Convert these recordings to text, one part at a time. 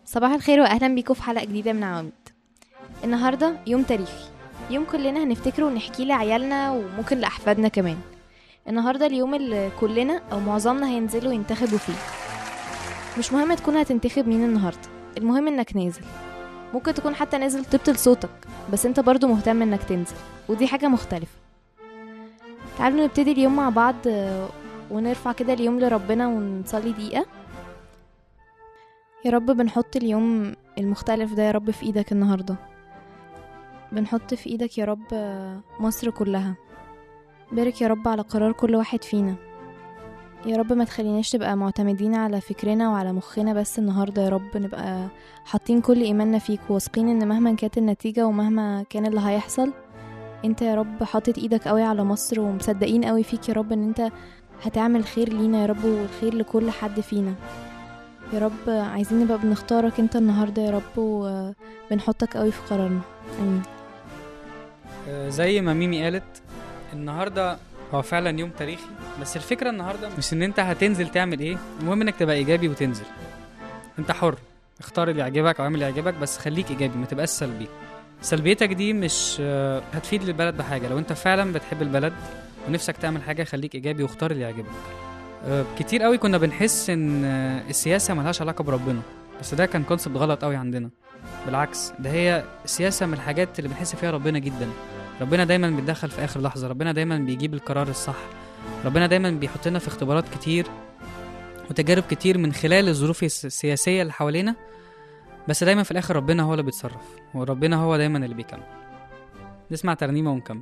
صباح الخير واهلا بيكم في حلقه جديده من عواميد النهارده يوم تاريخي يوم كلنا هنفتكره ونحكيه لعيالنا وممكن لاحفادنا كمان النهارده اليوم اللي كلنا او معظمنا هينزلوا ينتخبوا فيه مش مهم تكون هتنتخب مين النهارده المهم انك نازل ممكن تكون حتى نازل تبطل صوتك بس انت برضو مهتم انك تنزل ودي حاجه مختلفه تعالوا نبتدي اليوم مع بعض آه، ونرفع كده اليوم لربنا ونصلي دقيقه يا رب بنحط اليوم المختلف ده يا رب في ايدك النهارده بنحط في ايدك يا رب آه، مصر كلها بارك يا رب على قرار كل واحد فينا يا رب ما تخليناش تبقى معتمدين على فكرنا وعلى مخنا بس النهارده يا رب نبقى حاطين كل ايماننا فيك وواثقين ان مهما كانت النتيجه ومهما كان اللي هيحصل انت يا رب حاطط ايدك قوي على مصر ومصدقين قوي فيك يا رب ان انت هتعمل خير لينا يا رب والخير لكل حد فينا يا رب عايزين نبقى بنختارك انت النهارده يا رب وبنحطك قوي في قرارنا امين آه، زي ما ميمي قالت النهارده هو فعلا يوم تاريخي بس الفكره النهارده مش ان انت هتنزل تعمل ايه المهم انك تبقى ايجابي وتنزل انت حر اختار اللي يعجبك او اعمل اللي يعجبك بس خليك ايجابي ما تبقاش سلبي سلبيتك دي مش آه، هتفيد للبلد بحاجه لو انت فعلا بتحب البلد ونفسك تعمل حاجه خليك ايجابي واختار اللي يعجبك آه، كتير قوي كنا بنحس ان آه، السياسه ملهاش علاقه بربنا بس ده كان كونسبت غلط قوي عندنا بالعكس ده هي السياسه من الحاجات اللي بنحس فيها ربنا جدا ربنا دايما بيتدخل في اخر لحظه ربنا دايما بيجيب القرار الصح ربنا دايما بيحط لنا في اختبارات كتير وتجارب كتير من خلال الظروف الس- السياسيه اللي حوالينا بس دايما في الاخر ربنا هو اللي بيتصرف وربنا هو دايما اللي بيكمل نسمع ترنيمه ونكمل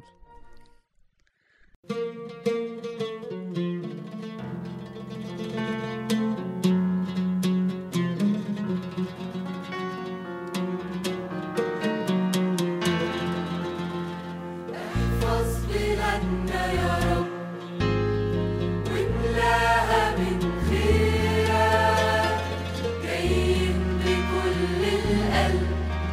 احفظ بلادنا يا رب واملاها من خيرك جايين بكل القلب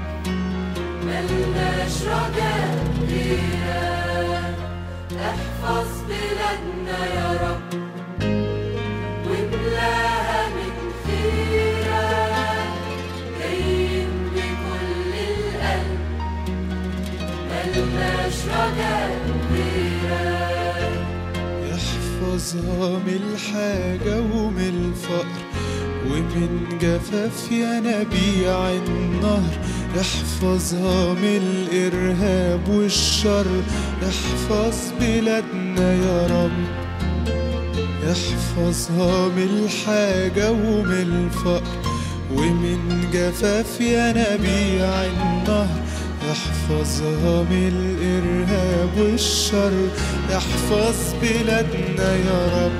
ملناش رجاء غيرك احفظ بلادنا يا رب واملاها من خيرك جايين بكل القلب ملناش رجاء غيرك يحفظها من الحاجة ومن الفقر ومن جفاف ينابيع النهر يحفظها من الإرهاب والشر يحفظ بلادنا يا رب يحفظها من الحاجة ومن الفقر ومن جفاف ينابيع النهر يحفظها من الإرهاب والشر يحفظ بلادنا يا رب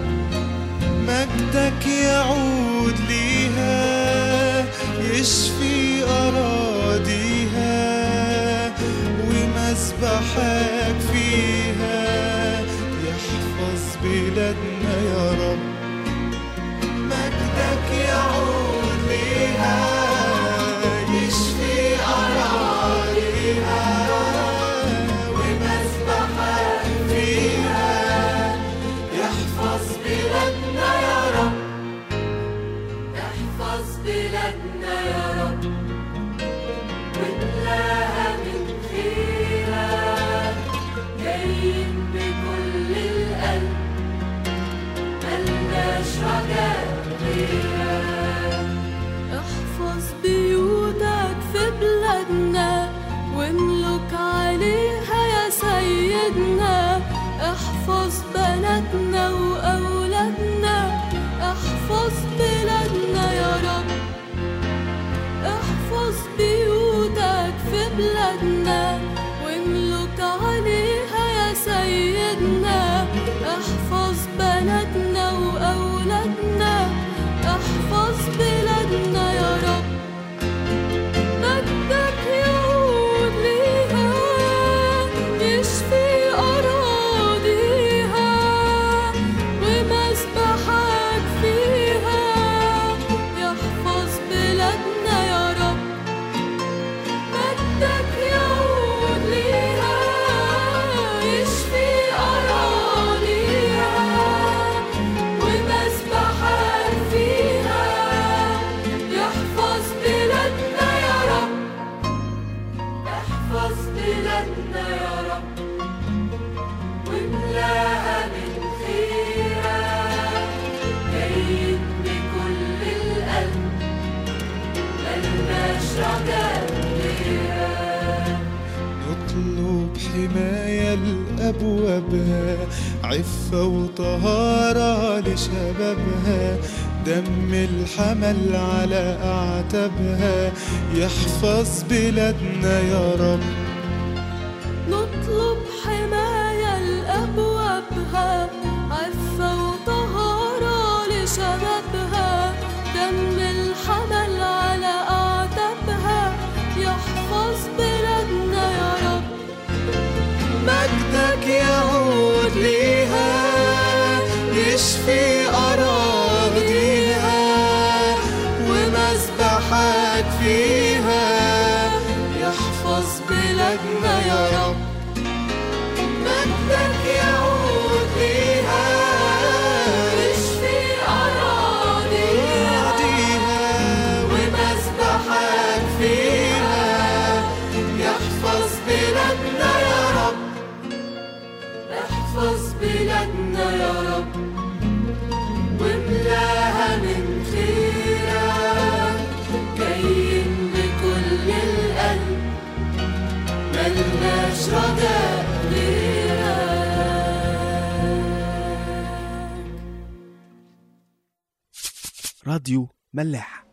مجدك يعود ليها يشفي أراضيها ومسبحك فيها يحفظ بلادنا يا رب مجدك يعود ليها يشفي أراضيها ومسبحك فيها احفظ بلادنا يا رب احفظ بلادنا يا رب واملاها من خيرك جايين بكل القلب ملناش رجاء غيرك احفظ بيوتك في بلادنا واملك عليها يا سيدنا احفظ بناتنا واولادنا احفظ بلادنا يا رب احفظ بيوتك في أبوابها عفة وطهارة لشبابها دم الحمل على أعتابها يحفظ بلادنا يا رب نطلب حماية لأبوابها عفة وطهارة لشبابها دم الحمل على أعتابها يحفظ بلادنا يا رب مجدك يعود ليها يشفي أراضيها ومسبحك فيها يحفظ بلادنا يا رب مجدك يعود ليها يشفي أراضيها ومسبحك فيها يحفظ بلادنا يا رب احفظ بلادنا يا رب واملاها من خيرك جايين بكل القلب ملناش رجاء غيرك راديو ملاح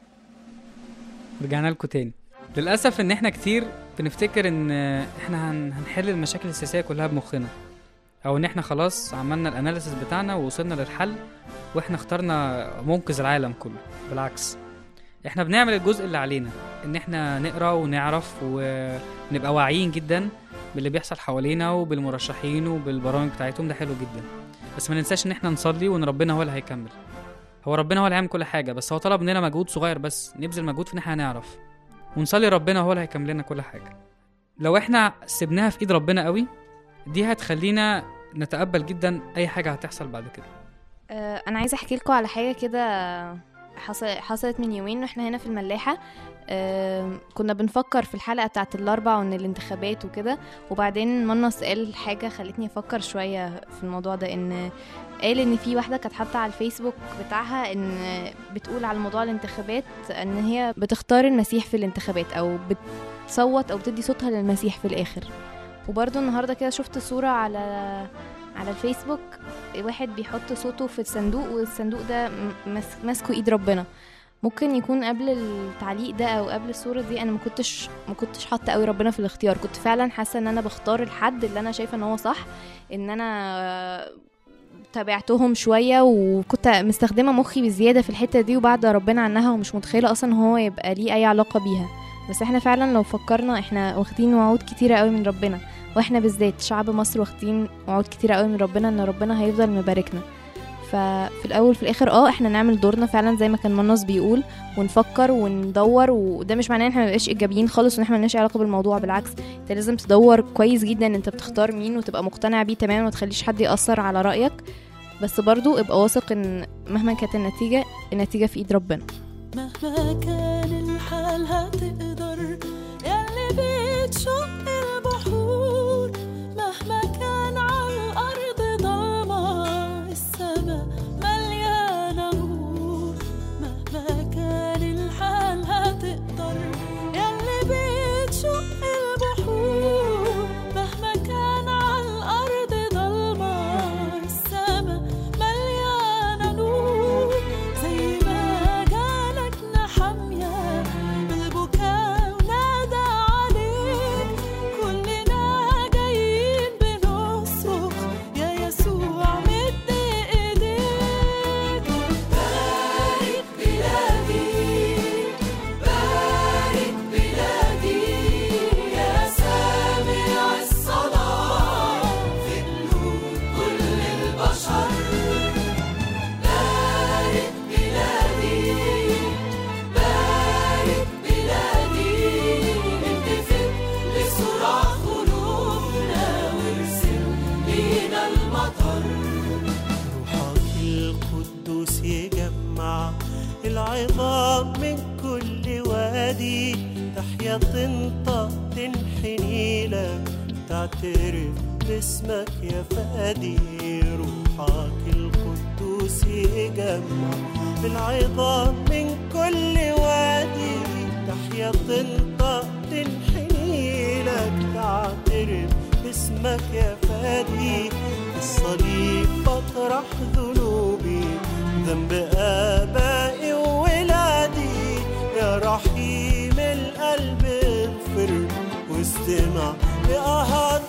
رجعنا لكم تاني للاسف ان احنا كتير بنفتكر ان احنا هن- هنحل المشاكل السياسيه كلها بمخنا او ان احنا خلاص عملنا الاناليسيس بتاعنا ووصلنا للحل واحنا اخترنا منقذ العالم كله بالعكس احنا بنعمل الجزء اللي علينا ان احنا نقرا ونعرف ونبقى واعيين جدا باللي بيحصل حوالينا وبالمرشحين وبالبرامج بتاعتهم ده حلو جدا بس ما ننساش ان احنا نصلي وان ربنا هو اللي هيكمل هو ربنا هو اللي هيعمل كل حاجه بس هو طلب مننا مجهود صغير بس نبذل مجهود في ان احنا هنعرف ونصلي ربنا هو اللي هيكمل لنا كل حاجه لو احنا سيبناها في ايد ربنا قوي دي هتخلينا نتقبل جدا اي حاجه هتحصل بعد كده آه، انا عايزه احكي لكم على حاجه كده حصل حصلت من يومين واحنا هنا في الملاحه آم، كنا بنفكر في الحلقه بتاعت الاربع وان الانتخابات وكده وبعدين منص قال حاجه خلتني افكر شويه في الموضوع ده ان قال ان في واحده كانت حاطه على الفيسبوك بتاعها ان بتقول على موضوع الانتخابات ان هي بتختار المسيح في الانتخابات او بتصوت او بتدي صوتها للمسيح في الاخر وبرضه النهارده كده شفت صوره على على الفيسبوك واحد بيحط صوته في الصندوق والصندوق ده م- ماس- ماسكه ايد ربنا ممكن يكون قبل التعليق ده او قبل الصوره دي انا ما كنتش ما كنتش حاطه قوي ربنا في الاختيار كنت فعلا حاسه ان انا بختار الحد اللي انا شايفه ان هو صح ان انا تابعتهم شويه وكنت مستخدمه مخي بزياده في الحته دي وبعد ربنا عنها ومش متخيله اصلا هو يبقى ليه اي علاقه بيها بس احنا فعلا لو فكرنا احنا واخدين وعود كتيره قوي من ربنا واحنا بالذات شعب مصر واخدين وعود كتيره قوي من ربنا ان ربنا هيفضل مباركنا ففي الاول في الاخر اه احنا نعمل دورنا فعلا زي ما كان منص بيقول ونفكر وندور وده مش معناه ان احنا مبقاش ايجابيين خالص وان احنا ملناش علاقه بالموضوع بالعكس انت لازم تدور كويس جدا انت بتختار مين وتبقى مقتنع بيه تماما وما تخليش حد ياثر على رايك بس برضو ابقى واثق ان مهما كانت النتيجه النتيجه في ايد ربنا مهما كان الحال هتقدر ياللي بتشق البحور مهما كان على الأرض ضلمة السما مليانة نور مهما كان الحال هتقدر ياللي بتشق البحور مهما كان على الأرض ضلمة السما مليانة نور زي ما جالك نحمية بالبكاء ونادى عليك كلنا جايين بنصرخ يا يسوع مد ايديك بارك بلادي بارك بلادي يا سامع الصلاة في قلوب كل البشر بارك بلادي بارك بلادي انتفت لصراخ قلوبنا وارسل لينا المطر روحك القدوس يجمع العظام من كل وادي تحيا تنطق تنحني لك تعترف باسمك يا فادي روحك القدوس يجمع العظام من كل وادي تحيا تنطق تنحني لك تعترف باسمك اسمك يا فادي الصليب بطرح ذنوبي ذنب آبائي وولادي يا رحيم القلب اغفر واستمع لآهات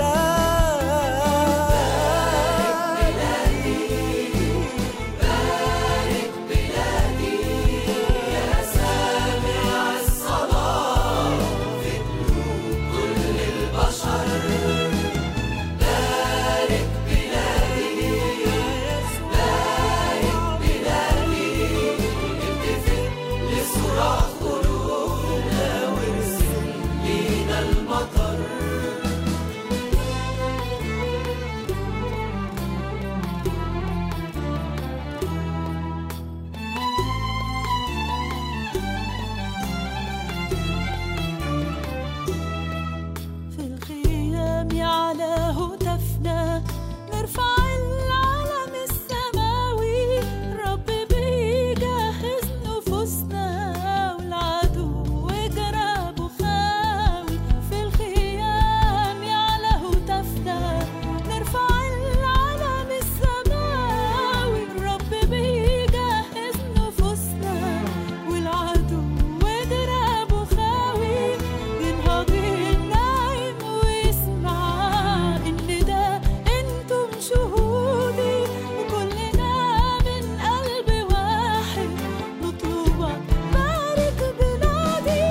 في الخيام على هتافنا نرفع العلم السماوي الرب بيجهز نفوسنا والعدو جرابه خاوي في الخيام على هتافنا نرفع العلم السماوي الرب بيجهز نفوسنا والعدو جرابه خاوي ينهض النايم ويسمع ان ده انتم شهودي وكلنا من قلب واحد نطلبك بارك بلادي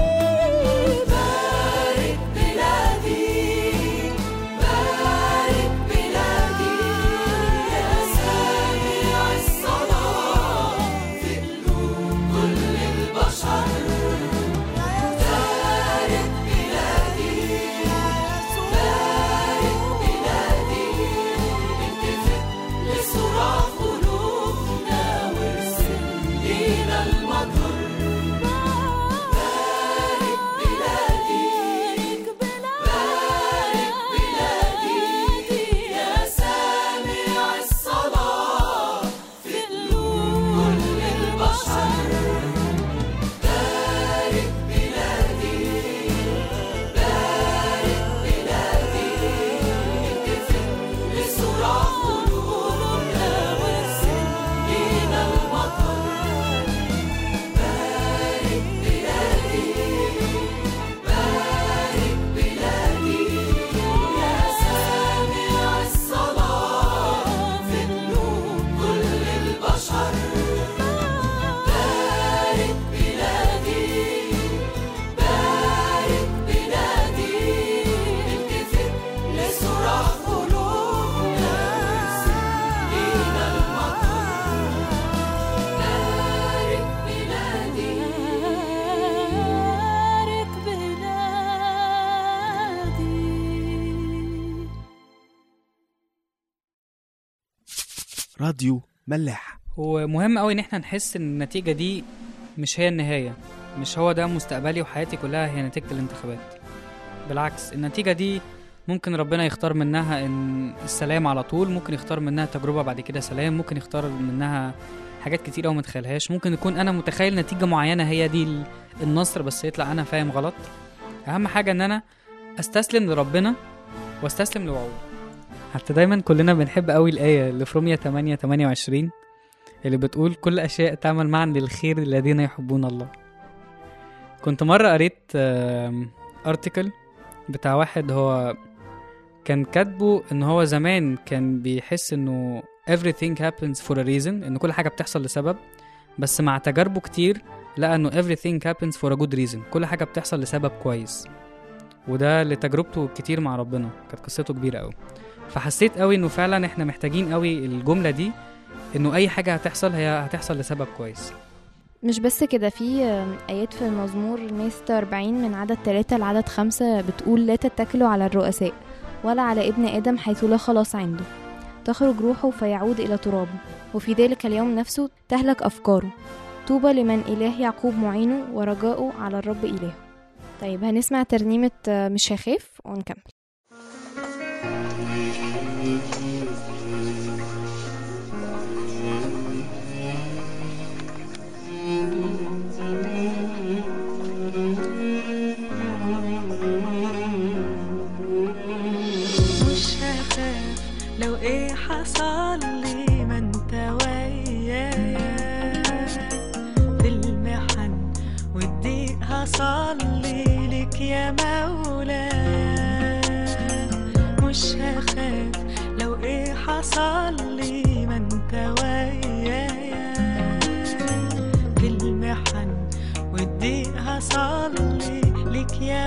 بارك بلادي بارك بلادي يا سامع الصلاة في قلوب كل البشر بارك بلادي بارك بلادي التفت لصراخ قلوبنا وارسل لينا المطر بارك بلادي بارك بلادي يا سامع الصلاة في قلوب كل البشر بارك بلادي بارك بلادي التفت لصراخ قلوبنا وارسل لينا المطر بارك بلادي بارك بلادي يا سامع الصلاة في قلوب كل البشر بارك بلادي بارك بلادي التفت لصراخ قلوبنا وارسل لينا المطر بارك بلادي بارك بلادي راديو ملاح ومهم قوي ان احنا نحس ان النتيجه دي مش هي النهايه مش هو ده مستقبلي وحياتي كلها هي نتيجه الانتخابات بالعكس النتيجه دي ممكن ربنا يختار منها ان السلام على طول ممكن يختار منها تجربه بعد كده سلام ممكن يختار منها حاجات كتير قوي ما تخيلهاش ممكن يكون انا متخيل نتيجه معينه هي دي ال- النصر بس يطلع انا فاهم غلط اهم حاجه ان انا استسلم لربنا واستسلم لوعوده حتى دايما كلنا بنحب قوي الايه اللي في رومية 8 28 اللي بتقول كل أشياء تعمل معا للخير الذين يحبون الله كنت مرة قريت ارتكل بتاع واحد هو كان كاتبه ان هو زمان كان بيحس انه everything happens for a reason ان كل حاجة بتحصل لسبب بس مع تجاربه كتير لقى انه everything happens for a good reason كل حاجة بتحصل لسبب كويس وده لتجربته كتير مع ربنا كانت قصته كبيرة قوي فحسيت قوي انه فعلا احنا محتاجين قوي الجملة دي انه اي حاجة هتحصل هي هتحصل لسبب كويس مش بس كده في آم، آيات في المزمور 146 من عدد 3 لعدد 5 بتقول لا تتكلوا على الرؤساء ولا على ابن آدم حيث لا خلاص عنده تخرج روحه فيعود إلى ترابه وفي ذلك اليوم نفسه تهلك أفكاره طوبى لمن إله يعقوب معينه ورجاؤه على الرب إلهه طيب هنسمع ترنيمة آه، مش هخاف ونكمل هصلي لك يا مولاي مش هخاف لو ايه حصل لي ما انت ويايا في المحن والضيق هصلي لك يا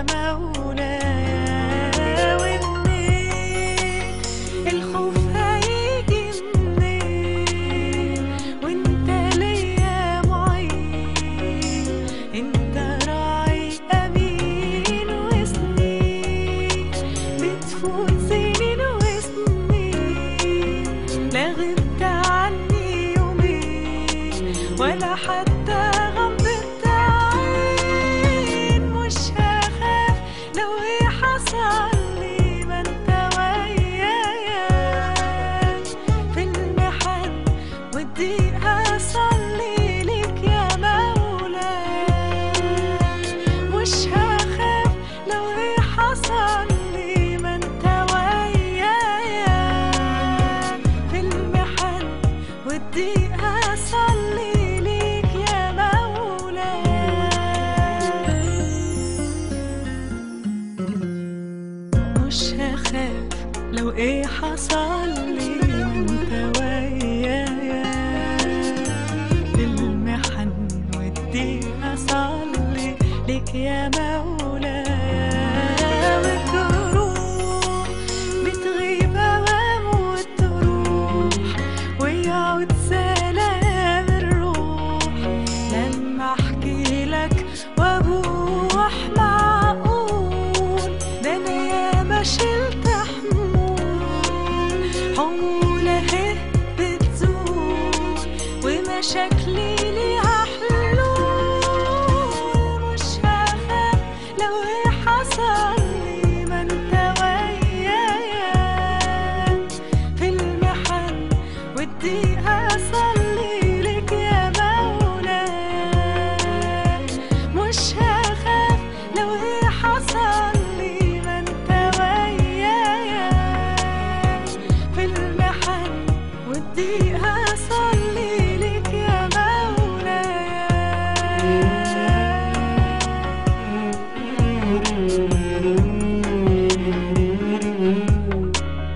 مولاي ومنين الخوف هيجي منين وانت ليا معين انت راعي امين وسنين بتفوت سنين وسنين لا غبت عني يومين ولا حتى غمضت عين مش هخاف لو ايه حصل لي ما انت ويايا في المحن والضيق هصلي لك يا مولاي مش هخاف لو ايه حصل لي ما انت ويايا في المحن والضيق هصلي ليك يا مولاي مش هخاف لو ايه حصل لي انت ويايا في المحن والضيق اصلي لك يا مولاي وتروح بتغيب واموت تروح ويعود سلام الروح لما احكي لك وابوح معقول ده انا ياما شلت حمول حمول اهي بتزول ومشاكلي ليها حلول مش هخاف لو ايه حصل لي ما انت ويايا في المحن والضيق هصلي لك يا مولاي مش هخاف لو ايه حصل لي ما انت ويايا في المحن والضيق هصلي لك يا مولاي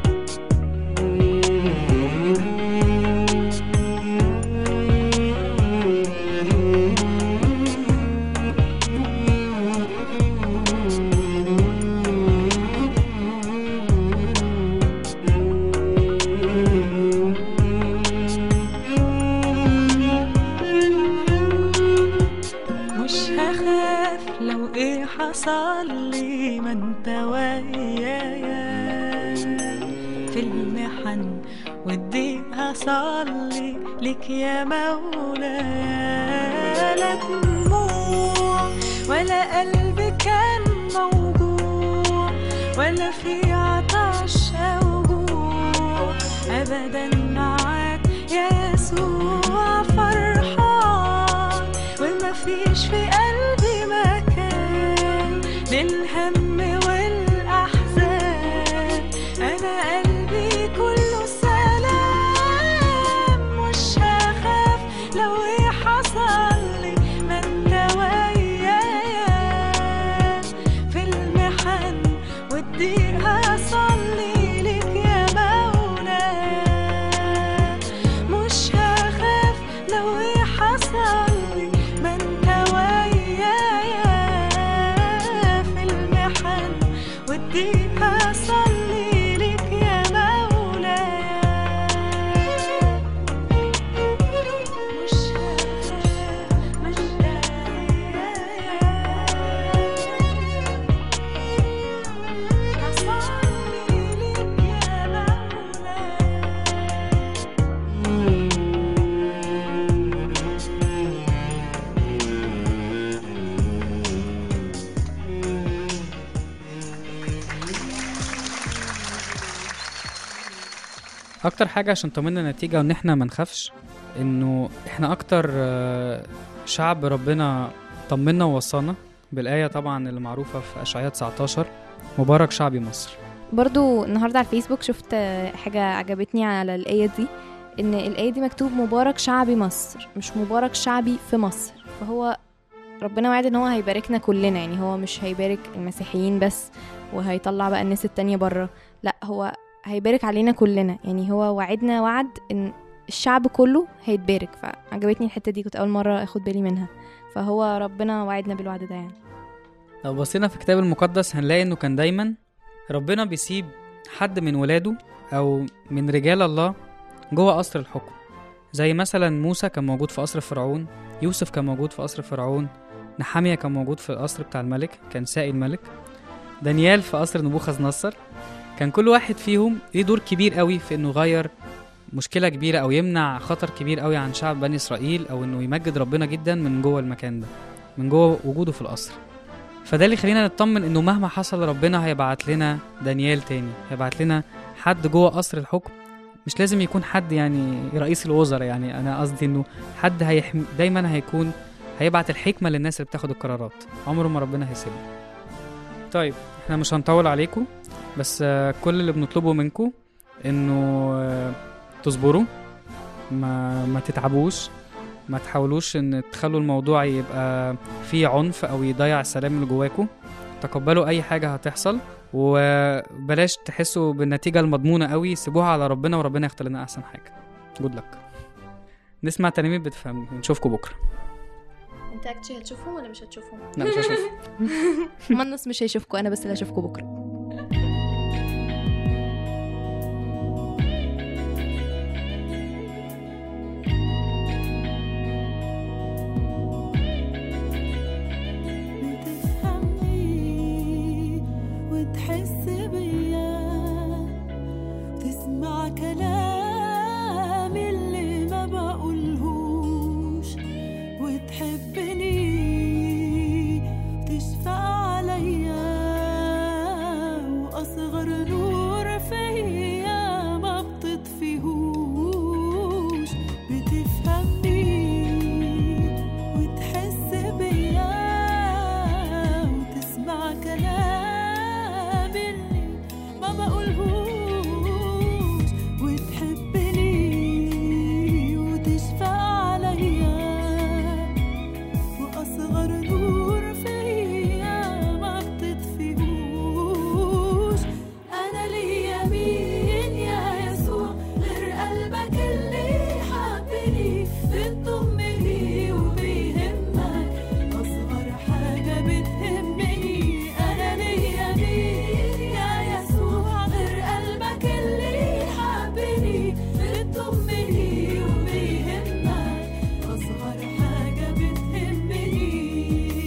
مش هخاف لو ايه حصل لي ما انت ويايا في المحن والضيق هصلي لك يا مولاي لا دموع ولا قلب كان موجوع ولا في عطش او جوع ابدا معاك يا يسوع فرحان وما فيش في قلبي مكان للهم والاحزان انا قلبي كله سلام مش هخاف لو ايه حصل لي ما انت ويايا في المحن والضيق هصلي لك يا مولاي مش هخاف لو ايه حصل لي ما انت ويايا في المحن والضيق هصلي لك يا مولاي مش هخاف مش هصلي لك يا مولاي اكتر حاجه عشان طمنا نتيجه وان احنا ما نخافش انه احنا اكتر آه، شعب ربنا طمنا ووصانا بالايه طبعا اللي معروفه في اشعياء 19 مبارك شعبي مصر برضو النهاردة على الفيسبوك شفت آه، حاجة عجبتني على الآية دي إن الآية دي مكتوب مبارك شعبي مصر مش مبارك شعبي في مصر فهو ربنا وعد ان هو هيباركنا كلنا يعني هو مش هيبارك المسيحيين بس وهيطلع بقى الناس التانية بره لا هو هيبارك علينا كلنا يعني هو وعدنا وعد ان الشعب كله هيتبارك فعجبتني الحتة دي كنت أول مرة أخد بالي منها فهو ربنا وعدنا بالوعد ده يعني لو بصينا في الكتاب المقدس هنلاقي انه كان دايما ربنا بيسيب حد من ولاده او من رجال الله جوه قصر الحكم زي مثلا موسى كان موجود في قصر فرعون يوسف كان موجود في قصر فرعون نحامية كان موجود في القصر بتاع الملك كان ساقي الملك دانيال في قصر نبوخذ نصر كان كل واحد فيهم ليه دور كبير قوي في انه يغير مشكلة كبيرة او يمنع خطر كبير قوي عن شعب بني اسرائيل او انه يمجد ربنا جدا من جوه المكان ده من جوه وجوده في القصر فده اللي يخلينا نطمن انه مهما حصل ربنا هيبعت لنا دانيال تاني هيبعت لنا حد جوه قصر الحكم مش لازم يكون حد يعني رئيس الوزراء يعني انا قصدي انه حد هيحم دايما هيكون هيبعت الحكمه للناس اللي بتاخد القرارات عمره ما ربنا هيسيبه طيب احنا مش هنطول عليكم بس آه، كل اللي بنطلبه منكم انه آه، تصبروا ما ما تتعبوش ما تحاولوش ان تخلوا الموضوع يبقى فيه عنف او يضيع السلام اللي جواكم تقبلوا اي حاجه هتحصل وبلاش تحسوا بالنتيجه المضمونه قوي سيبوها على ربنا وربنا يختار لنا احسن حاجه جود لك نسمع ترنيمه بتفهمني ونشوفكم بكره انت اكتشي هتشوفهم ولا مش هتشوفهم؟ لا مش هشوف منص مش هيشوفكم انا بس اللي هشوفكم بكره بتفهمني وتحس بيا تسمع كلامي اللي ما بقولهوش وتحبني تشفق عليا واصغر نور فيا ما بتطفيهوش بتفهمني وتحس بيا وتسمع كلامي اللي ما بقولهوش وتحبني وتشفق عليا وأصغر نور فيا ما بتطفيهوش أنا ليا مين يا يسوع غير قلبك اللي حبني بتضمني وبيهمك أصغر حاجة بتهمني أنا ليا مين يا يسوع غير قلبك اللي حبني بتضمني وبيهمك أصغر حاجة بتهمني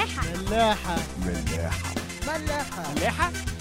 ملاحة ملاحة ملاحة ملاحة